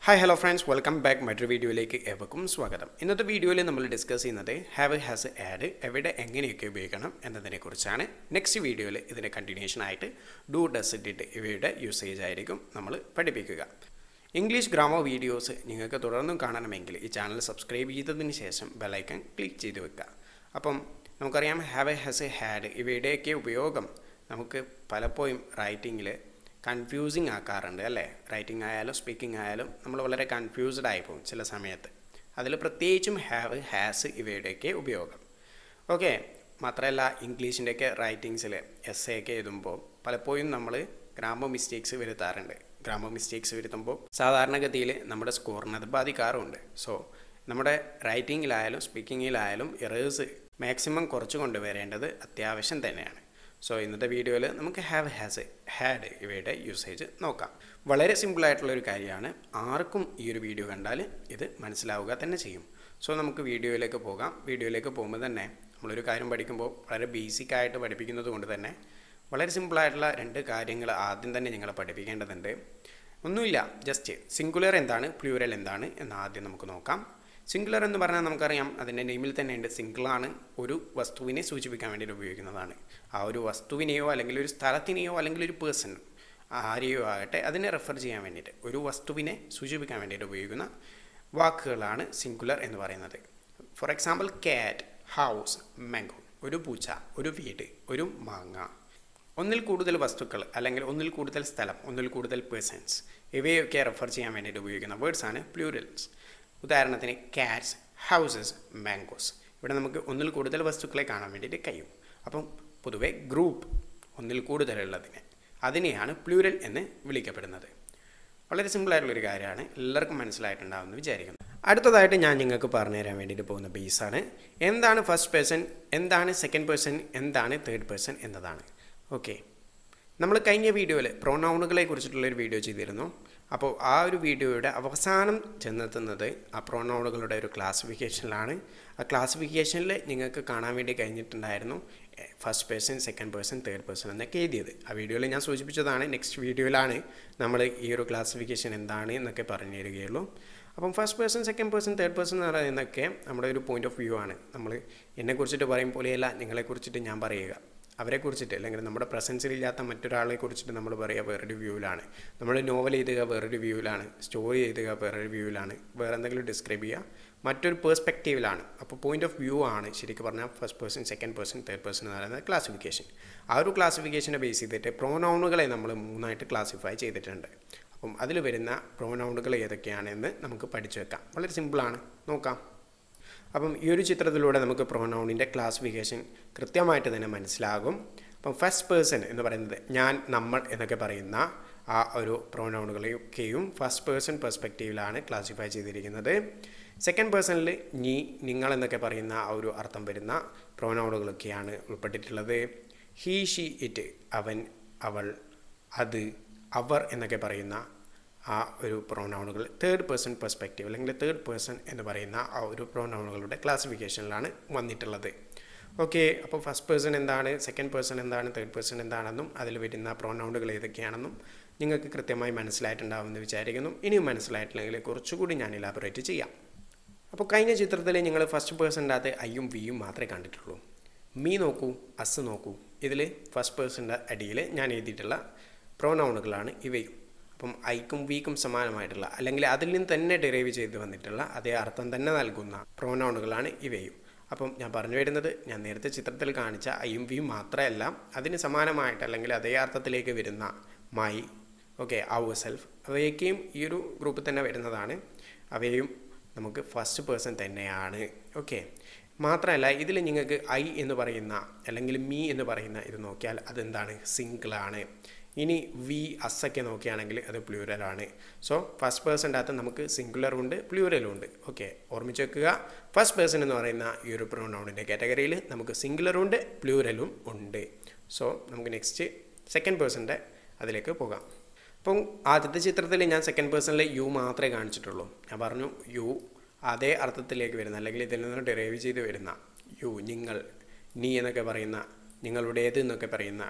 hi hello friends welcome back മറ്റൊരു വീഡിയോയിലേക്ക് ഏവർക്കും സ്വാഗതം ഇന്നത്തെ വീഡിയോയിൽ നമ്മൾ ഡിസ്കസ് ചെയ്യുന്നത് ഹാവ് ഹാസ് ആഡ് എവിടെ എങ്ങനെയൊക്കെ ഉപയോഗിക്കണം എന്നതിനെക്കുറിച്ചാണ് നെക്സ്റ്റ് വീഡിയോയിൽ ഇതിൻ്റെ കണ്ടിന്യൂഷൻ ആയിട്ട് ഡു ഡസ് ഡിഡ് ഇവയുടെ യൂസേജ് ആയിരിക്കും നമ്മൾ പഠിപ്പിക്കുക ഇംഗ്ലീഷ് ഗ്രാമർ വീഡിയോസ് നിങ്ങൾക്ക് തുടർന്നും കാണണമെങ്കിൽ ഈ ചാനൽ സബ്സ്ക്രൈബ് ചെയ്തതിന് ശേഷം ബെലൈക്കൺ ക്ലിക്ക് ചെയ്ത് വെക്കുക അപ്പം നമുക്കറിയാം ഹാവ് ഹാസ് ഹാഡ് ഇവയുടെയൊക്കെ ഉപയോഗം നമുക്ക് പലപ്പോഴും റൈറ്റിങ്ങിൽ കൺഫ്യൂസിങ് ആക്കാറുണ്ട് അല്ലേ റൈറ്റിംഗ് ആയാലും സ്പീക്കിംഗ് ആയാലും നമ്മൾ വളരെ കൺഫ്യൂസ്ഡ് ആയിപ്പോവും ചില സമയത്ത് അതിൽ പ്രത്യേകിച്ചും ഹാവ് ഹാസ് ഇവയുടെയൊക്കെ ഉപയോഗം ഓക്കെ മാത്രമല്ല ഇംഗ്ലീഷിൻ്റെയൊക്കെ റൈറ്റിങ്സിൽ എസ് എ ഒക്കെ എഴുതുമ്പോൾ പലപ്പോഴും നമ്മൾ ഗ്രാമർ മിസ്റ്റേക്സ് വരുത്താറുണ്ട് ഗ്രാമർ മിസ്റ്റേക്സ് വരുത്തുമ്പോൾ സാധാരണഗതിയിൽ നമ്മുടെ സ്കോറിനെ അത് ബാധിക്കാറുമുണ്ട് സോ നമ്മുടെ റൈറ്റിങ്ങിലായാലും സ്പീക്കിങ്ങിലായാലും എറേഴ്സ് മാക്സിമം കുറച്ച് കൊണ്ടുവരേണ്ടത് അത്യാവശ്യം തന്നെയാണ് സോ ഇന്നത്തെ വീഡിയോയിൽ നമുക്ക് ഹാവ് ഹാസ് ഹാഡ് ഇവയുടെ യൂസേജ് നോക്കാം വളരെ സിമ്പിളായിട്ടുള്ള ഒരു കാര്യമാണ് ആർക്കും ഈ ഒരു വീഡിയോ കണ്ടാൽ ഇത് മനസ്സിലാവുക തന്നെ ചെയ്യും സോ നമുക്ക് വീഡിയോയിലേക്ക് പോകാം വീഡിയോയിലേക്ക് പോകുമ്പോൾ തന്നെ നമ്മളൊരു കാര്യം പഠിക്കുമ്പോൾ വളരെ ബേസിക് ആയിട്ട് പഠിപ്പിക്കുന്നത് കൊണ്ട് തന്നെ വളരെ സിമ്പിളായിട്ടുള്ള രണ്ട് കാര്യങ്ങൾ ആദ്യം തന്നെ നിങ്ങളെ പഠിപ്പിക്കേണ്ടതുണ്ട് ഒന്നുമില്ല ജസ്റ്റ് സിംഗുലർ എന്താണ് പ്ലൂരൽ എന്താണ് എന്ന് ആദ്യം നമുക്ക് നോക്കാം സിംഗുലർ എന്ന് പറഞ്ഞാൽ നമുക്കറിയാം അതിൻ്റെ നെയിമിൽ തന്നെ ഉണ്ട് സിംഗിളാണ് ഒരു വസ്തുവിനെ സൂചിപ്പിക്കാൻ വേണ്ടിയിട്ട് ഉപയോഗിക്കുന്നതാണ് ആ ഒരു വസ്തുവിനെയോ അല്ലെങ്കിൽ ഒരു സ്ഥലത്തിനെയോ അല്ലെങ്കിൽ ഒരു പേഴ്സൺ ആരെയോ ആകട്ടെ അതിനെ റെഫർ ചെയ്യാൻ വേണ്ടിയിട്ട് ഒരു വസ്തുവിനെ സൂചിപ്പിക്കാൻ വേണ്ടിയിട്ട് ഉപയോഗിക്കുന്ന വാക്കുകളാണ് സിംഗുലർ എന്ന് പറയുന്നത് for example cat house mango ഒരു പൂച്ച ഒരു വീട് ഒരു മാങ്ങ ഒന്നിൽ കൂടുതൽ വസ്തുക്കൾ അല്ലെങ്കിൽ ഒന്നിൽ കൂടുതൽ സ്ഥലം ഒന്നിൽ കൂടുതൽ പേഴ്സൺസ് ഇവയൊക്കെ റെഫർ ചെയ്യാൻ വേണ്ടിയിട്ട് ഉപയോഗിക്കുന്ന വേർഡ്സാണ് പ്ലൂരൽസ് ഉദാഹരണത്തിന് കാറ്റ്സ് ഹൗസസ് മാംഗോസ് ഇവിടെ നമുക്ക് ഒന്നിൽ കൂടുതൽ വസ്തുക്കളെ കാണാൻ വേണ്ടിയിട്ട് കഴിയും അപ്പം പൊതുവെ ഗ്രൂപ്പ് ഒന്നിൽ കൂടുതലുള്ളതിനെ അതിനെയാണ് പ്ലൂരൽ എന്ന് വിളിക്കപ്പെടുന്നത് വളരെ സിമ്പിളായിട്ടുള്ളൊരു കാര്യമാണ് എല്ലാവർക്കും മനസ്സിലായിട്ടുണ്ടാവുമെന്ന് വിചാരിക്കുന്നു അടുത്തതായിട്ട് ഞാൻ നിങ്ങൾക്ക് പറഞ്ഞു തരാൻ വേണ്ടിയിട്ട് പോകുന്ന ബേസാണ് എന്താണ് ഫസ്റ്റ് പേഴ്സൺ എന്താണ് സെക്കൻഡ് പേഴ്സൺ എന്താണ് തേർഡ് പേഴ്സൺ എന്നതാണ് ഓക്കെ നമ്മൾ കഴിഞ്ഞ വീഡിയോയിൽ പ്രൊനൗണുകളെ കുറിച്ചിട്ടുള്ളൊരു വീഡിയോ ചെയ്തിരുന്നു അപ്പോൾ ആ ഒരു വീഡിയോയുടെ അവസാനം ചെന്നെത്തുന്നത് ആ പ്രൊനൗണുകളുടെ ഒരു ക്ലാസിഫിക്കേഷനിലാണ് ആ ക്ലാസിഫിക്കേഷനിൽ നിങ്ങൾക്ക് കാണാൻ വേണ്ടി കഴിഞ്ഞിട്ടുണ്ടായിരുന്നു first person second person third person എന്നൊക്കെ എഴുതിയത് ആ വീഡിയോയിൽ ഞാൻ സൂചിപ്പിച്ചതാണ് നെക്സ്റ്റ് വീഡിയോയിലാണ് നമ്മൾ ഈ ഒരു ക്ലാസിഫിക്കേഷൻ എന്താണ് എന്നൊക്കെ പറഞ്ഞു തരികയുള്ളൂ അപ്പം first person second person third person എന്ന് പറയുന്നതൊക്കെ നമ്മുടെ ഒരു പോയിന്റ് ഓഫ് വ്യൂ ആണ് നമ്മൾ എന്നെക്കുറിച്ചിട്ട് പറയും പോലെയല്ല നിങ്ങളെക്കുറിച്ചിട്ട് ഞാൻ പറയുക അവരെക്കുറിച്ചിട്ട് അല്ലെങ്കിൽ നമ്മുടെ പ്രസൻസിലില്ലാത്ത മറ്റൊരാളെ കുറിച്ചിട്ട് നമ്മൾ പറയുക വേറൊരു വ്യൂവിലാണ് നമ്മൾ നോവൽ എഴുതുക വേറൊരു വ്യൂവിലാണ് സ്റ്റോറി എഴുതുക വേറൊരു വ്യൂവിലാണ് വേറെ എന്തെങ്കിലും ഡിസ്ക്രൈബ് ചെയ്യുക മറ്റൊരു പേഴ്സ്പെക്റ്റീവിലാണ് അപ്പോൾ പോയിന്റ് ഓഫ് വ്യൂ ആണ് ശരിക്കും പറഞ്ഞാൽ first person second person third person എന്ന് പറയുന്നത് ക്ലാസിഫിക്കേഷൻ ആ ഒരു ക്ലാസിഫിക്കേഷനെ ബേസ് ചെയ്തിട്ട് പ്രോനൗണുകളെ നമ്മൾ മൂന്നായിട്ട് ക്ലാസിഫൈ ചെയ്തിട്ടുണ്ട് അപ്പം അതിൽ വരുന്ന പ്രോനൗണുകൾ ഏതൊക്കെയാണെന്ന് നമുക്ക് പഠിച്ചു വെക്കാം വളരെ സിമ്പിളാണ് നോക്കാം അപ്പം ഈ ഒരു ചിത്രത്തിലൂടെ നമുക്ക് പ്രോനൗണിൻ്റെ ക്ലാസിഫിക്കേഷൻ കൃത്യമായിട്ട് തന്നെ മനസ്സിലാകും അപ്പം ഫസ്റ്റ് പേഴ്സൺ എന്ന് പറയുന്നത് ഞാൻ നമ്മൾ എന്നൊക്കെ പറയുന്ന ആ ഒരു പ്രോനൗണുകളെയൊക്കെയും ഫസ്റ്റ് പേഴ്സൺ പെർസ്പെക്റ്റീവിലാണ് ക്ലാസിഫൈ ചെയ്തിരിക്കുന്നത് സെക്കൻഡ് പേഴ്സണിൽ നീ നിങ്ങൾ എന്നൊക്കെ പറയുന്ന ആ ഒരു അർത്ഥം വരുന്ന പ്രോനൗണുകളൊക്കെയാണ് ഉൾപ്പെട്ടിട്ടുള്ളത് ഹീ ഷീ ഇറ്റ് അവൻ അവൾ അത് അവർ എന്നൊക്കെ പറയുന്ന ആ ഒരു പ്രോനൗണുകൾ തേർഡ് പേഴ്സൺ പെർസ്പെക്റ്റീവ് അല്ലെങ്കിൽ തേർഡ് പേഴ്സൺ എന്ന് പറയുന്ന ആ ഒരു പ്രോനൗണുകളുടെ ക്ലാസിഫിക്കേഷനിലാണ് വന്നിട്ടുള്ളത് ഓക്കെ അപ്പോൾ ഫസ്റ്റ് പേഴ്സൺ എന്താണ് സെക്കൻഡ് പേഴ്സൺ എന്താണ് തേർഡ് പേഴ്സൺ എന്താണെന്നും അതിൽ വരുന്ന പ്രോനൗണുകൾ ഏതൊക്കെയാണെന്നും നിങ്ങൾക്ക് കൃത്യമായി മനസ്സിലായിട്ടുണ്ടാവുമെന്ന് വിചാരിക്കുന്നു ഇനിയും മനസ്സിലായിട്ടില്ലെങ്കിൽ കുറച്ചുകൂടി ഞാൻ ഇലാബറേറ്റ് ചെയ്യാം അപ്പോൾ കഴിഞ്ഞ ചിത്രത്തിൽ നിങ്ങൾ ഫസ്റ്റ് പേഴ്സണിൻ്റെ അകത്ത് ഐയും വിയും മാത്രമേ കണ്ടിട്ടുള്ളൂ മീ നോക്കൂ അസ് നോക്കൂ ഇതിൽ ഫസ്റ്റ് പേഴ്സണിൻ്റെ അടിയിൽ ഞാൻ എഴുതിയിട്ടുള്ള പ്രോനൗണുകളാണ് ഇവയും അപ്പം ഐക്കും വീക്കും സമാനമായിട്ടുള്ള അല്ലെങ്കിൽ അതിൽ നിന്ന് തന്നെ ഡെറൈവ് ചെയ്ത് വന്നിട്ടുള്ള അതേ അർത്ഥം തന്നെ നൽകുന്ന പ്രോനൗണുകളാണ് ഇവയും അപ്പം ഞാൻ പറഞ്ഞു വരുന്നത് ഞാൻ നേരത്തെ ചിത്രത്തിൽ കാണിച്ച ഐയും വിയും മാത്രമല്ല അതിന് സമാനമായിട്ട് അല്ലെങ്കിൽ അതേ അർത്ഥത്തിലേക്ക് വരുന്ന മൈ ഓക്കെ അവർ സെൽഫ് അവയൊക്കെയും ഈ ഒരു ഗ്രൂപ്പിൽ തന്നെ വരുന്നതാണ് അവയും നമുക്ക് ഫസ്റ്റ് പേഴ്സൺ തന്നെയാണ് ഓക്കെ മാത്രമല്ല ഇതിൽ നിങ്ങൾക്ക് ഐ എന്ന് പറയുന്ന അല്ലെങ്കിൽ മീ എന്ന് പറയുന്ന ഇത് നോക്കിയാൽ അതെന്താണ് സിംഗിളാണ് ഇനി വി അസ്സൊക്കെ നോക്കുകയാണെങ്കിൽ അത് പ്ലൂരലാണ് സോ ഫസ്റ്റ് പേഴ്സൻ്റെ അകത്ത് നമുക്ക് സിംഗുലറും ഉണ്ട് പ്ലൂരലും ഉണ്ട് ഓക്കെ ഓർമ്മിച്ച് വെക്കുക ഫസ്റ്റ് പേഴ്സൺ എന്ന് പറയുന്ന ഈ ഒരു പ്രൊനൗണിൻ്റെ കാറ്റഗറിയിൽ നമുക്ക് സിംഗുലറും ഉണ്ട് പ്ലൂരലും ഉണ്ട് സോ നമുക്ക് നെക്സ്റ്റ് സെക്കൻഡ് പേഴ്സൻ്റെ അതിലേക്ക് പോകാം അപ്പം ആദ്യത്തെ ചിത്രത്തിൽ ഞാൻ സെക്കൻഡ് പേഴ്സണിൽ യു മാത്രമേ കാണിച്ചിട്ടുള്ളൂ ഞാൻ പറഞ്ഞു യു അതേ അർത്ഥത്തിലേക്ക് വരുന്ന അല്ലെങ്കിൽ ഇതിൽ നിന്ന് ഡെറൈവ് ചെയ്ത് വരുന്ന യു നിങ്ങൾ നീ എന്നൊക്കെ പറയുന്ന നിങ്ങളുടേത് എന്നൊക്കെ പറയുന്ന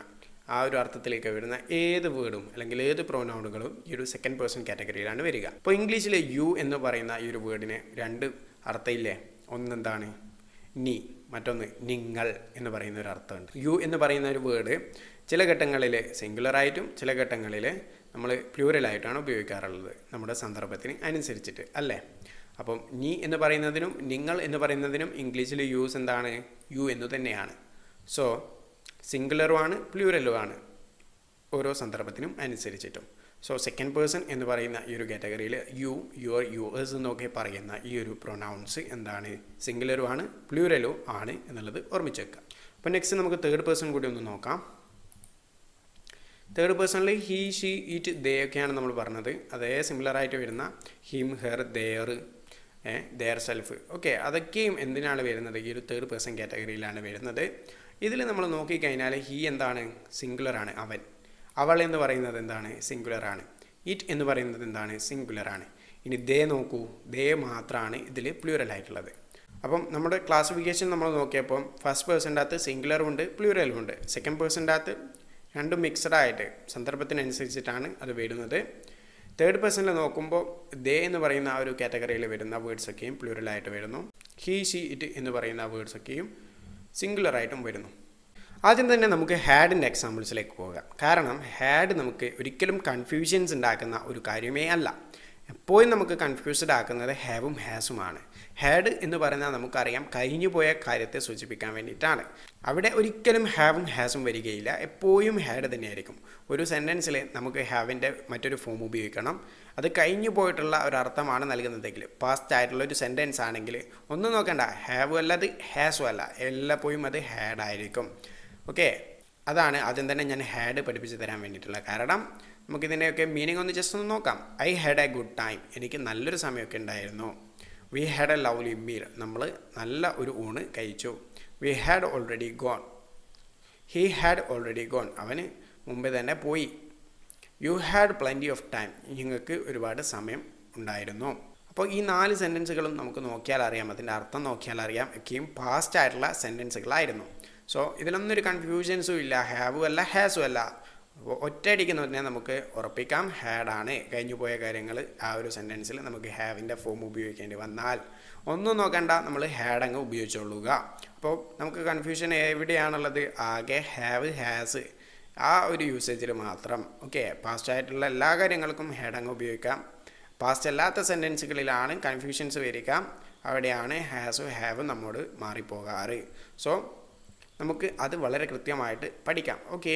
ആ ഒരു അർത്ഥത്തിലേക്ക് വരുന്ന ഏത് വേർഡും അല്ലെങ്കിൽ ഏത് പ്രൊനൗണുകളും ഈ ഒരു സെക്കൻഡ് പേഴ്സൺ കാറ്റഗറിയിലാണ് വരിക അപ്പോൾ ഇംഗ്ലീഷിലെ യു എന്ന് പറയുന്ന ഈ ഒരു വേർഡിന് രണ്ട് അർത്ഥമില്ലേ ഒന്നെന്താണ് നീ മറ്റൊന്ന് നിങ്ങൾ എന്ന് പറയുന്ന ഒരു അർത്ഥമുണ്ട് യു എന്ന് പറയുന്ന ഒരു വേർഡ് ചില ഘട്ടങ്ങളിൽ സിംഗുലറായിട്ടും ചില ഘട്ടങ്ങളിൽ നമ്മൾ പ്ലൂരലായിട്ടാണ് ഉപയോഗിക്കാറുള്ളത് നമ്മുടെ സന്ദർഭത്തിന് അനുസരിച്ചിട്ട് അല്ലേ അപ്പം നീ എന്ന് പറയുന്നതിനും നിങ്ങൾ എന്ന് പറയുന്നതിനും ഇംഗ്ലീഷിൽ യൂസ് എന്താണ് യു എന്ന് തന്നെയാണ് സോ സിംഗുലറുമാണ് പ്ലൂരലുമാണ് ഓരോ സന്ദർഭത്തിനും അനുസരിച്ചിട്ടും സോ സെക്കൻഡ് പേഴ്സൺ എന്ന് പറയുന്ന ഈ ഒരു കാറ്റഗറിയിൽ യു യുവർ യുവേഴ്സ് എന്നൊക്കെ പറയുന്ന ഈ ഒരു പ്രൊനൗൺസ് എന്താണ് സിംഗുലറും ആണ് പ്ലൂരലും ആണ് എന്നുള്ളത് ഓർമ്മിച്ച് വെക്കുക അപ്പോൾ നെക്സ്റ്റ് നമുക്ക് തേർഡ് പേഴ്സൺ കൂടി ഒന്ന് നോക്കാം തേർഡ് പേഴ്സണിൽ ഹീ ഷീ ഇറ്റ് ദേ ഒക്കെയാണ് നമ്മൾ പറഞ്ഞത് അതേ സിമിലറായിട്ട് വരുന്ന him her their their self okay അതൊക്കെയും എന്തിനാണ് വരുന്നത് ഈ ഒരു തേർഡ് പേഴ്സൺ കാറ്റഗറിയിലാണ് വരുന്നത് ഇതിൽ നമ്മൾ നോക്കിക്കഴിഞ്ഞാൽ ഹീ എന്താണ് സിംഗുലറാണ് അവൻ അവൾ എന്ന് പറയുന്നത് എന്താണ് സിംഗുലറാണ് ഇറ്റ് എന്ന് പറയുന്നത് എന്താണ് സിംഗുലറാണ് ഇനി ദേ നോക്കൂ ദേ മാത്രമാണ് ഇതിൽ പ്ലൂറൽ ആയിട്ടുള്ളത് അപ്പം നമ്മുടെ ക്ലാസിഫിക്കേഷൻ നമ്മൾ നോക്കിയപ്പോൾ ഫസ്റ്റ് പേഴ്സൻ്റെ അകത്ത് സിംഗുലറും ഉണ്ട് പ്ലൂറലും ഉണ്ട് സെക്കൻഡ് പേഴ്സൻ്റെ അകത്ത് രണ്ടും മിക്സഡ് ആയിട്ട് സന്ദർഭത്തിനനുസരിച്ചിട്ടാണ് അത് വരുന്നത് തേർഡ് പേഴ്സണിൽ നോക്കുമ്പോൾ ദേ എന്ന് പറയുന്ന ആ ഒരു കാറ്റഗറിയിൽ വരുന്ന വേർഡ്സൊക്കെയും പ്ലൂറലായിട്ട് വരുന്നു ഹീ ഷീ ഇറ്റ് എന്ന് പറയുന്ന വേർഡ്സൊക്കെയും സിംഗുലറായിട്ടും വരുന്നു ആദ്യം തന്നെ നമുക്ക് ഹാഡിൻ്റെ എക്സാമ്പിൾസിലേക്ക് പോകാം കാരണം ഹാഡ് നമുക്ക് ഒരിക്കലും കൺഫ്യൂഷൻസ് ഉണ്ടാക്കുന്ന ഒരു കാര്യമേ അല്ല എപ്പോഴും നമുക്ക് കൺഫ്യൂസ്ഡ് ആക്കുന്നത് ഹാവും ഹാസുമാണ് ഹാഡ് എന്ന് പറഞ്ഞാൽ നമുക്കറിയാം കഴിഞ്ഞു പോയ കാര്യത്തെ സൂചിപ്പിക്കാൻ വേണ്ടിയിട്ടാണ് അവിടെ ഒരിക്കലും ഹാവും ഹാസും വരികയില്ല എപ്പോഴും ഹാഡ് തന്നെയായിരിക്കും ഒരു സെൻറ്റൻസിൽ നമുക്ക് ഹാവിൻ്റെ മറ്റൊരു ഫോം ഉപയോഗിക്കണം അത് കഴിഞ്ഞു പോയിട്ടുള്ള ഒരു അർത്ഥമാണ് നൽകുന്നതെങ്കിൽ പാസ്റ്റ് ആയിട്ടുള്ള ഒരു സെൻറ്റൻസ് ആണെങ്കിൽ ഒന്നും നോക്കണ്ട ഹാവും അല്ല അത് ഹാസും അല്ല എല്ലാപ്പോഴും അത് ഹാഡ് ആയിരിക്കും ഓക്കെ അതാണ് ആദ്യം തന്നെ ഞാൻ ഹാഡ് പഠിപ്പിച്ച് തരാൻ വേണ്ടിയിട്ടുള്ള കാരണം നമുക്കിതിൻ്റെയൊക്കെ മീനിങ് ഒന്ന് ജസ്റ്റ് ഒന്ന് നോക്കാം I had a good time എനിക്ക് നല്ലൊരു സമയമൊക്കെ ഉണ്ടായിരുന്നു we had a lovely meal നമ്മൾ നല്ല ഒരു ഊണ് കഴിച്ചു we had already gone he had already gone അവന് മുമ്പേ തന്നെ പോയി you had plenty of time നിങ്ങൾക്ക് ഒരുപാട് സമയം ഉണ്ടായിരുന്നു അപ്പോൾ ഈ നാല് സെൻറ്റൻസുകളും നമുക്ക് നോക്കിയാൽ അറിയാം അതിൻ്റെ അർത്ഥം നോക്കിയാൽ അറിയാം ഒക്കെയും പാസ്റ്റ് ആയിട്ടുള്ള സെൻറ്റൻസുകളായിരുന്നു സോ ഇതിലൊന്നും ഒരു കൺഫ്യൂഷൻസും ഇല്ല ഹാവും അല്ല ഹാസും അല്ല അപ്പോൾ ഒറ്റയടിക്ക് തന്നെ നമുക്ക് ഉറപ്പിക്കാം ഹാഡാണ് കഴിഞ്ഞു പോയ കാര്യങ്ങൾ ആ ഒരു സെൻറ്റൻസിൽ നമുക്ക് ഹാവിൻ്റെ ഫോം ഉപയോഗിക്കേണ്ടി വന്നാൽ ഒന്നും നോക്കണ്ട നമ്മൾ ഹാഡ് അങ്ങ് ഉപയോഗിച്ചോളുക അപ്പോൾ നമുക്ക് കൺഫ്യൂഷൻ എവിടെയാണുള്ളത് ആകെ ഹാവ് ഹാസ് ആ ഒരു യൂസേജിൽ മാത്രം ഓക്കെ പാസ്റ്റ് ആയിട്ടുള്ള എല്ലാ കാര്യങ്ങൾക്കും ഹാഡ് അങ്ങ് ഉപയോഗിക്കാം പാസ്റ്റ് അല്ലാത്ത സെൻറ്റൻസുകളിലാണ് കൺഫ്യൂഷൻസ് വരിക അവിടെയാണ് ഹാസും ഹാവും നമ്മോട് മാറിപ്പോകാറ് സോ നമുക്ക് അത് വളരെ കൃത്യമായിട്ട് പഠിക്കാം ഓക്കെ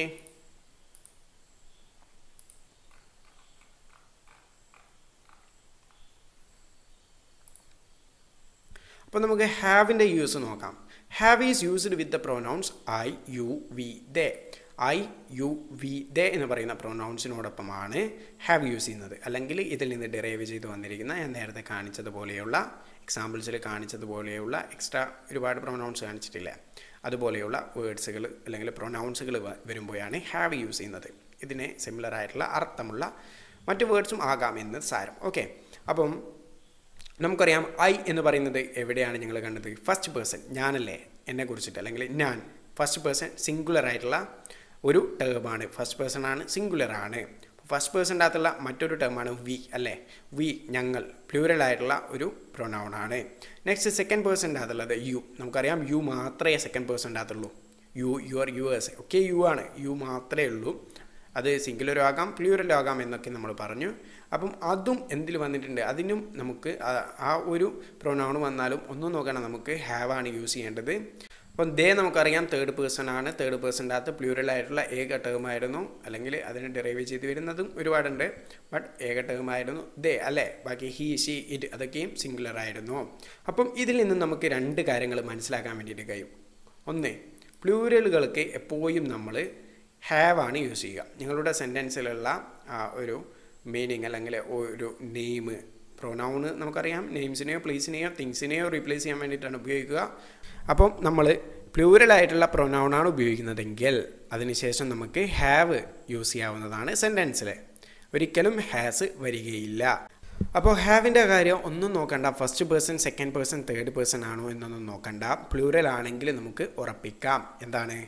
അപ്പോൾ നമുക്ക് ഹാവിൻ്റെ യൂസ് നോക്കാം have is used with the pronouns I you we they I you we they എന്ന് പറയുന്ന പ്രൊനൗൺസിനോടൊപ്പമാണ് ഹാവ് യൂസ് ചെയ്യുന്നത് അല്ലെങ്കിൽ ഇതിൽ നിന്ന് ഡെറൈവ് ചെയ്ത് വന്നിരിക്കുന്ന ഞാൻ നേരത്തെ കാണിച്ചതുപോലെയുള്ള എക്സാമ്പിൾസിൽ കാണിച്ചതുപോലെയുള്ള എക്സ്ട്രാ ഒരുപാട് പ്രൊനൗൺസ് കാണിച്ചിട്ടില്ല അതുപോലെയുള്ള വേർഡ്സുകൾ അല്ലെങ്കിൽ പ്രൊനൗൺസുകൾ വരുമ്പോഴാണ് ഹാവ് യൂസ് ചെയ്യുന്നത് ഇതിന് സിമിലർ ആയിട്ടുള്ള അർത്ഥമുള്ള മറ്റ് വേർഡ്സും ആകാം എന്ന് സാരം ഓക്കെ അപ്പം നമുക്കറിയാം ഐ എന്ന് പറയുന്നത് എവിടെയാണ് ഞങ്ങൾ കണ്ടത് ഫസ്റ്റ് പേഴ്സൺ ഞാനല്ലേ എന്നെ കുറിച്ചിട്ട് അല്ലെങ്കിൽ ഞാൻ ഫസ്റ്റ് പേഴ്സൺ സിംഗുലർ ആയിട്ടുള്ള ഒരു ടേമാണ് ഫസ്റ്റ് പേഴ്സൺ ആണ് സിംഗുലർ ആണ് ഫസ്റ്റ് പേഴ്സൻ്റെ അകത്തുള്ള മറ്റൊരു ടേമാണ് വി അല്ലേ വി ഞങ്ങൾ പ്ലൂരൽ ആയിട്ടുള്ള ഒരു പ്രൊനൗൺ ആണ് നെക്സ്റ്റ് സെക്കൻഡ് പേഴ്സൻ്റെ അകത്തുള്ളത് യു നമുക്കറിയാം യു മാത്രമേ സെക്കൻഡ് പേഴ്സൻ്റെ അകത്തുള്ളൂ യു യുവർ യുവേഴ്സ് ഒക്കെ യു ആണ് യു മാത്രമേ ഉള്ളൂ അത് സിംഗുലരും ആകാം പ്ലൂരലും ആകാം എന്നൊക്കെ നമ്മൾ പറഞ്ഞു അപ്പം അതും എന്തിൽ വന്നിട്ടുണ്ട് അതിനും നമുക്ക് ആ ഒരു പ്രൊനൗൺ വന്നാലും ഒന്നും നോക്കണം നമുക്ക് ഹാവ് ആണ് യൂസ് ചെയ്യേണ്ടത് അപ്പം ദേ നമുക്കറിയാം തേർഡ് പേഴ്സൺ ആണ് തേർഡ് പേഴ്സൻ്റെ അകത്ത് പ്ലൂരൽ ആയിട്ടുള്ള ഏക ടേമായിരുന്നു അല്ലെങ്കിൽ അതിന് ഡെറൈവ് ചെയ്ത് വരുന്നതും ഒരുപാടുണ്ട് ബട്ട് ഏക ടേമായിരുന്നു ദേ അല്ലേ ബാക്കി ഹീ ഷീ ഇറ്റ് അതൊക്കെയും സിംഗുലർ ആയിരുന്നു അപ്പം ഇതിൽ നിന്ന് നമുക്ക് രണ്ട് കാര്യങ്ങൾ മനസ്സിലാക്കാൻ വേണ്ടിയിട്ട് കഴിയും ഒന്ന് പ്ലൂരലുകൾക്ക് എപ്പോഴും നമ്മൾ ഹാവ് ആണ് യൂസ് ചെയ്യുക നിങ്ങളുടെ സെൻറ്റൻസിലുള്ള ഒരു മീനിങ് അല്ലെങ്കിൽ ഒരു നെയിം പ്രൊനൗണ് നമുക്കറിയാം നെയിംസിനെയോ പ്ലേസിനെയോ തിങ്സിനെയോ റീപ്ലേസ് ചെയ്യാൻ വേണ്ടിയിട്ടാണ് ഉപയോഗിക്കുക അപ്പം നമ്മൾ പ്ലൂരലായിട്ടുള്ള പ്രൊനൗണാണ് ഉപയോഗിക്കുന്നതെങ്കിൽ അതിനുശേഷം നമുക്ക് ഹാവ് യൂസ് ചെയ്യാവുന്നതാണ് സെൻറ്റൻസിൽ ഒരിക്കലും ഹാസ് വരികയില്ല അപ്പോൾ ഹാവിൻ്റെ കാര്യം ഒന്നും നോക്കണ്ട first person second person third person ആണോ എന്നൊന്നും നോക്കണ്ട പ്ലൂരൽ ആണെങ്കിൽ നമുക്ക് ഉറപ്പിക്കാം എന്താണ്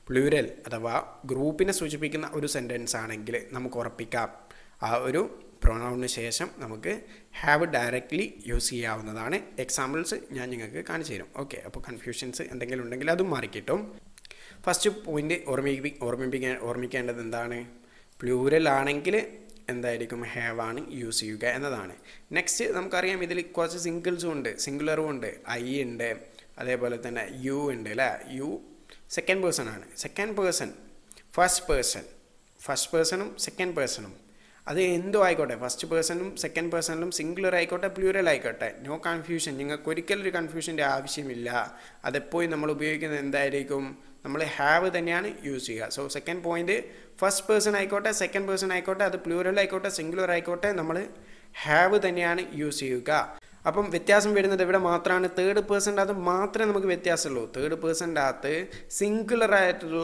പ്ലൂരൽ അഥവാ ഗ്രൂപ്പിനെ സൂചിപ്പിക്കുന്ന ഒരു സെൻറ്റൻസ് ആണെങ്കിൽ നമുക്ക് ഉറപ്പിക്കാം ആ ഒരു പ്രൊണൗണിന് ശേഷം നമുക്ക് ഹാവ് ഡയറക്റ്റ്ലി യൂസ് ചെയ്യാവുന്നതാണ് എക്സാമ്പിൾസ് ഞാൻ നിങ്ങൾക്ക് കാണിച്ചു തരും ഓക്കെ അപ്പോൾ കൺഫ്യൂഷൻസ് എന്തെങ്കിലും ഉണ്ടെങ്കിൽ അതും മാറിക്കിട്ടും ഫസ്റ്റ് പോയിന്റ് ഓർമ്മിപ്പി ഓർമ്മിപ്പിക്കാൻ ഓർമ്മിക്കേണ്ടത് എന്താണ് പ്ലൂരൽ ആണെങ്കിൽ എന്തായിരിക്കും ഹാവ് ആണ് യൂസ് ചെയ്യുക എന്നതാണ് നെക്സ്റ്റ് നമുക്കറിയാം ഇതിൽ കുറച്ച് സിംഗിൾസും ഉണ്ട് സിംഗുലറും ഉണ്ട് ഐ ഉണ്ട് അതേപോലെ തന്നെ യു ഉണ്ട് അല്ലേ യു സെക്കൻഡ് പേഴ്സൺ ആണ് second person first person first പേഴ്സണും സെക്കൻഡ് പേഴ്സണും അത് എന്തോ ആയിക്കോട്ടെ ഫസ്റ്റ് പേഴ്സണും സെക്കൻഡ് പേഴ്സണിലും സിംഗുലർ ആയിക്കോട്ടെ പ്ലൂരൽ ആയിക്കോട്ടെ നോ കൺഫ്യൂഷൻ നിങ്ങൾക്ക് ഒരിക്കലും ഒരു കൺഫ്യൂഷൻ്റെ ആവശ്യമില്ല അതെപ്പോഴും നമ്മൾ ഉപയോഗിക്കുന്നത് എന്തായിരിക്കും നമ്മൾ ഹാവ് തന്നെയാണ് യൂസ് ചെയ്യുക so second point first person ആയിക്കോട്ടെ സെക്കൻഡ് പേഴ്സൺ ആയിക്കോട്ടെ അത് പ്ലൂരൽ ആയിക്കോട്ടെ സിംഗുലർ ആയിക്കോട്ടെ നമ്മൾ ഹാവ് തന്നെയാണ് യൂസ് ചെയ്യുക അപ്പം വ്യത്യാസം വരുന്നത് ഇവിടെ മാത്രമാണ് തേർഡ് പേഴ്സൻ്റെ അകത്ത് മാത്രമേ നമുക്ക് വ്യത്യാസമുള്ളൂ തേർഡ് പേഴ്സൻ്റെ അകത്ത് സിംഗുലർ ആയിട്ടുള്ള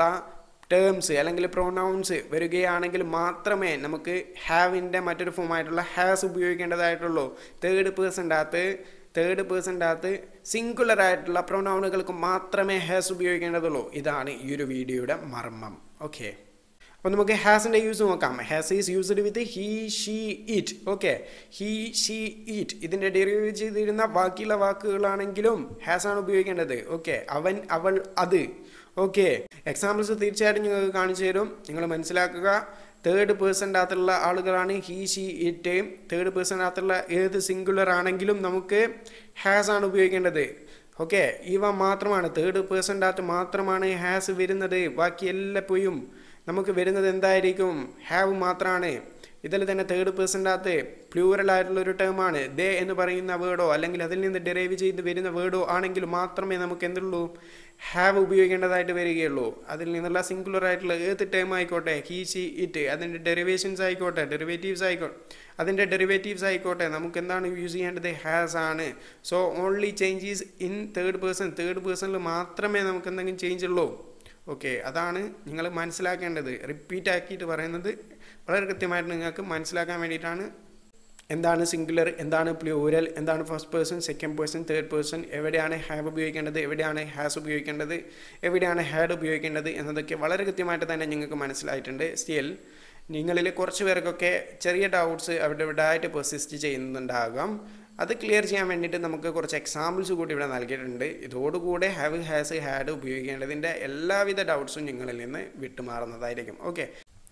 ടേംസ് അല്ലെങ്കിൽ പ്രൊനൗൺസ് വരികയാണെങ്കിൽ മാത്രമേ നമുക്ക് ഹാവിൻ്റെ മറ്റൊരു ഫോമായിട്ടുള്ള ഹാസ് ഉപയോഗിക്കേണ്ടതായിട്ടുള്ളൂ തേർഡ് പേഴ്സൻ്റെ അകത്ത് തേർഡ് പേഴ്സൻ്റെ അകത്ത് സിംഗുലർ ആയിട്ടുള്ള പ്രൊനൗണുകൾക്ക് മാത്രമേ ഹാസ് ഉപയോഗിക്കേണ്ടതുള്ളൂ ഇതാണ് ഈ ഒരു വീഡിയോയുടെ മർമ്മം ഓക്കെ അപ്പോൾ നമുക്ക് ഹാസിൻ്റെ യൂസ് നോക്കാം has is used with he she it okay he she it ഇതിൻ്റെ ഡെറിവ് ചെയ്തിരുന്ന ബാക്കിയുള്ള വാക്കുകളാണെങ്കിലും ഹാസ് ആണ് ഉപയോഗിക്കേണ്ടത് ഓക്കെ അവൻ അവൾ അത് ഓക്കെ എക്സാമ്പിൾസ് തീർച്ചയായിട്ടും നിങ്ങൾക്ക് കാണിച്ചു തരും നിങ്ങൾ മനസ്സിലാക്കുക തേർഡ് പേഴ്സൻ്റെ അകത്തുള്ള ആളുകളാണ് ഹീ ഷീ ഇറ്റ് തേർഡ് പേഴ്സൻ്റെ അകത്തുള്ള ഏത് സിംഗുലർ ആണെങ്കിലും നമുക്ക് ഹാസ് ആണ് ഉപയോഗിക്കേണ്ടത് ഓക്കെ ഇവ മാത്രമാണ് തേർഡ് പേഴ്സൻ്റെ അകത്ത് മാത്രമാണ് ഹാസ് വരുന്നത് ബാക്കി എല്ലായ്പ്പോഴും നമുക്ക് വരുന്നത് എന്തായിരിക്കും ഹാവ് മാത്രമാണ് ഇതിൽ തന്നെ തേർഡ് പേഴ്സൻ്റെ അകത്ത് പ്ലൂറൽ ആയിട്ടുള്ള ഒരു ടേമാണ് ദേ എന്ന് പറയുന്ന വേർഡോ അല്ലെങ്കിൽ അതിൽ നിന്ന് ഡെറൈവ് ചെയ്ത് വരുന്ന വേർഡോ ആണെങ്കിൽ മാത്രമേ നമുക്ക് എന്തുള്ളൂ ഹാവ് ഉപയോഗിക്കേണ്ടതായിട്ട് വരികയുള്ളൂ അതിൽ നിന്നുള്ള സിംഗുലർ ആയിട്ടുള്ള ഏത് ടേം ആയിക്കോട്ടെ ഹീ ഷി ഇറ്റ് അതിൻ്റെ ഡെറിവേഷൻസ് ആയിക്കോട്ടെ ഡെറിവേറ്റീവ്സ് ആയിക്കോട്ടെ അതിൻ്റെ ഡെറിവേറ്റീവ്സ് ആയിക്കോട്ടെ നമുക്ക് എന്താണ് യൂസ് ചെയ്യേണ്ടത് ഹാസ് ആണ് so only changes in third person third പേഴ്സണിൽ മാത്രമേ നമുക്ക് എന്തെങ്കിലും ചേഞ്ച് ഉള്ളൂ ഓക്കെ അതാണ് നിങ്ങൾ മനസ്സിലാക്കേണ്ടത് റിപ്പീറ്റ് ആക്കിയിട്ട് പറയുന്നത് വളരെ കൃത്യമായിട്ട് നിങ്ങൾക്ക് മനസ്സിലാക്കാൻ വേണ്ടിയിട്ടാണ് എന്താണ് സിംഗുലർ എന്താണ് പ്ലൂരൽ എന്താണ് first person second person third person എവിടെയാണ് ഹാവ് ഉപയോഗിക്കേണ്ടത് എവിടെയാണ് ഹാസ് ഉപയോഗിക്കേണ്ടത് എവിടെയാണ് ഹാഡ് ഉപയോഗിക്കേണ്ടത് എന്നതൊക്കെ വളരെ കൃത്യമായിട്ട് തന്നെ നിങ്ങൾക്ക് മനസ്സിലായിട്ടുണ്ട് സ്റ്റിൽ നിങ്ങളിൽ കുറച്ച് പേർക്കൊക്കെ ചെറിയ ഡൗട്ട്സ് അവിടെ ഇവിടെ ആയിട്ട് പെർസിസ്റ്റ് ചെയ്യുന്നുണ്ടാകാം അത് ക്ലിയർ ചെയ്യാൻ വേണ്ടിയിട്ട് നമുക്ക് കുറച്ച് എക്സാമ്പിൾസ് കൂടി ഇവിടെ നൽകിയിട്ടുണ്ട് ഇതോടുകൂടെ ഹാവ് ഹാസ് ഹാഡ് ഉപയോഗിക്കേണ്ടതിൻ്റെ എല്ലാവിധ ഡൗട്ട്സും നിങ്ങളിൽ നിന്ന് വിട്ടുമാറുന്നതായിരിക്കും ഓക്കെ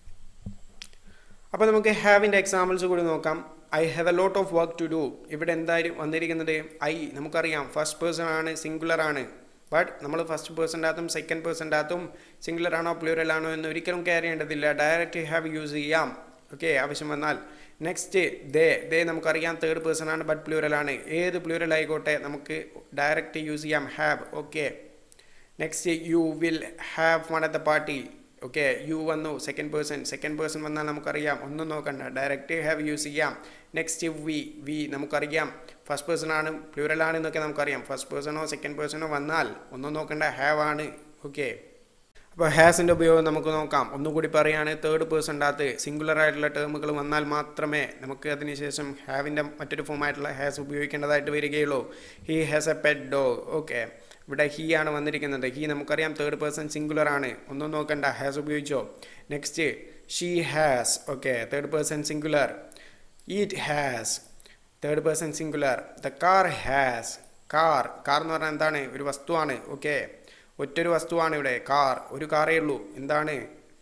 അപ്പോൾ നമുക്ക് ഹാവിൻ്റെ എക്സാമ്പിൾസ് കൂടി നോക്കാം I have a lot of work to do ഇവിടെ എന്തായാലും വന്നിരിക്കുന്നത് ഐ നമുക്കറിയാം ഫസ്റ്റ് പേഴ്സൺ ആണ് സിംഗുലർ ആണ് ബട്ട് നമ്മൾ ഫസ്റ്റ് പേഴ്സൻ്റെ അകത്തും സെക്കൻഡ് പേഴ്സൻ്റെ അകത്തും സിംഗുലർ ആണോ പ്ലൂറൽ ആണോ എന്ന് ഒരിക്കലും കെയർ ചെയ്യേണ്ടതില്ല ഡയറക്റ്റ് ഹാവ് യൂസ് ചെയ്യാം ഓക്കെ ആവശ്യം വന്നാൽ നെക്സ്റ്റ് ദേ ദേ നമുക്കറിയാം തേർഡ് പേഴ്സൺ ആണ് ബട്ട് പ്ലൂറൽ ആണ് ഏത് പ്ലൂറൽ ആയിക്കോട്ടെ നമുക്ക് ഡയറക്റ്റ് യൂസ് ചെയ്യാം have okay next you will have one at the party okay you വന്നു സെക്കൻഡ് പേഴ്സൺ സെക്കൻഡ് പേഴ്സൺ വന്നാൽ നമുക്കറിയാം ഒന്നും നോക്കണ്ട ഡയറക്റ്റ് ഹാവ് യൂസ് ചെയ്യാം നെക്സ്റ്റ് വി വി നമുക്കറിയാം ഫസ്റ്റ് പേഴ്സൺ ആണ് പ്ലൂറൽ ആണ് എന്നൊക്കെ നമുക്കറിയാം ഫസ്റ്റ് പേഴ്സണോ സെക്കൻഡ് പേഴ്സണോ വന്നാൽ ഒന്നും നോക്കണ്ട ഹാവ് ആണ് ഓക്കെ അപ്പോൾ ഹാസിൻ്റെ ഉപയോഗം നമുക്ക് നോക്കാം ഒന്നുകൂടി പറയുകയാണ് തേർഡ് പേഴ്സൻ്റെ അകത്ത് സിംഗുലർ ആയിട്ടുള്ള ടേമുകൾ വന്നാൽ മാത്രമേ നമുക്ക് അതിനുശേഷം ഹാവിൻ്റെ മറ്റൊരു ഫോമായിട്ടുള്ള ഹാസ് ഉപയോഗിക്കേണ്ടതായിട്ട് വരികയുള്ളൂ he has a pet dog okay ഇവിടെ ഹീ ആണ് വന്നിരിക്കുന്നത് ഹീ നമുക്കറിയാം തേർഡ് പേഴ്സൺ സിംഗുലർ ആണ് ഒന്നും നോക്കണ്ട ഹാസ് ഉപയോഗിച്ചോ next she has okay third person singular it has third person singular the car has car car എന്ന് പറഞ്ഞാൽ എന്താണ് ഒരു വസ്തുവാണ് ഓക്കെ ഒറ്റൊരു വസ്തുവാണ് ഇവിടെ കാർ ഒരു കാറേ ഉള്ളൂ എന്താണ്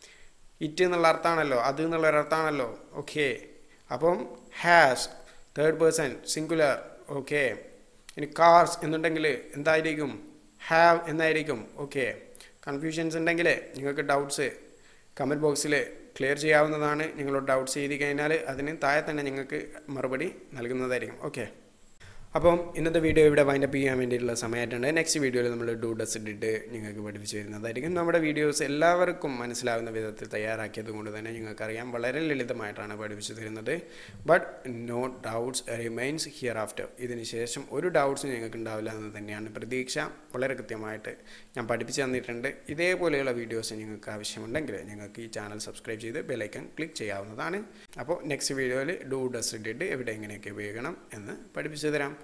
ഇറ്റ് എന്നുള്ള അർത്ഥമാണല്ലോ അത് എന്നുള്ള ഒരു അർത്ഥമാണല്ലോ ഓക്കെ അപ്പം has third person singular okay ഇനി കാർസ് എന്നുണ്ടെങ്കിൽ എന്തായിരിക്കും ഹാവ് എന്നായിരിക്കും ഓക്കെ കൺഫ്യൂഷൻസ് ഉണ്ടെങ്കിൽ നിങ്ങൾക്ക് ഡൗട്ട്സ് കമൻറ്റ് ബോക്സിൽ ക്ലിയർ ചെയ്യാവുന്നതാണ് നിങ്ങളോട് ഡൗട്ട്സ് ചെയ്ത് കഴിഞ്ഞാൽ അതിന് താഴെ തന്നെ നിങ്ങൾക്ക് മറുപടി നൽകുന്നതായിരിക്കും ഓക്കെ അപ്പം ഇന്നത്തെ വീഡിയോ ഇവിടെ വൈൻഡപ്പ് ചെയ്യാൻ വേണ്ടിയിട്ടുള്ള സമയമായിട്ടുണ്ട് നെക്സ്റ്റ് വീഡിയോയിൽ നമ്മൾ ഡൂ ഡസ് ഇട്ടിട്ട് നിങ്ങൾക്ക് പഠിപ്പിച്ചു തരുന്നതായിരിക്കും നമ്മുടെ വീഡിയോസ് എല്ലാവർക്കും മനസ്സിലാവുന്ന വിധത്തിൽ തയ്യാറാക്കിയത് കൊണ്ട് തന്നെ നിങ്ങൾക്കറിയാം വളരെ ലളിതമായിട്ടാണ് പഠിപ്പിച്ചു തരുന്നത് but no doubts remains here after ഇതിന് ശേഷം ഒരു ഡൗട്ട്സ് നിങ്ങൾക്ക് ഉണ്ടാവില്ല എന്ന് തന്നെയാണ് പ്രതീക്ഷ വളരെ കൃത്യമായിട്ട് ഞാൻ പഠിപ്പിച്ചു തന്നിട്ടുണ്ട് ഇതേപോലെയുള്ള വീഡിയോസ് നിങ്ങൾക്ക് ആവശ്യമുണ്ടെങ്കിൽ നിങ്ങൾക്ക് ഈ ചാനൽ സബ്സ്ക്രൈബ് ചെയ്ത് ബെലൈക്കൺ ക്ലിക്ക് ചെയ്യാവുന്നതാണ് അപ്പോൾ നെക്സ്റ്റ് വീഡിയോയിൽ ഡൂ ഡസ് ഇട്ടിട്ട് എവിടെ എങ്ങനെയൊക്കെ ഉപയോഗിക്കണം എന്ന് പഠിപ്പിച്ചു തരാം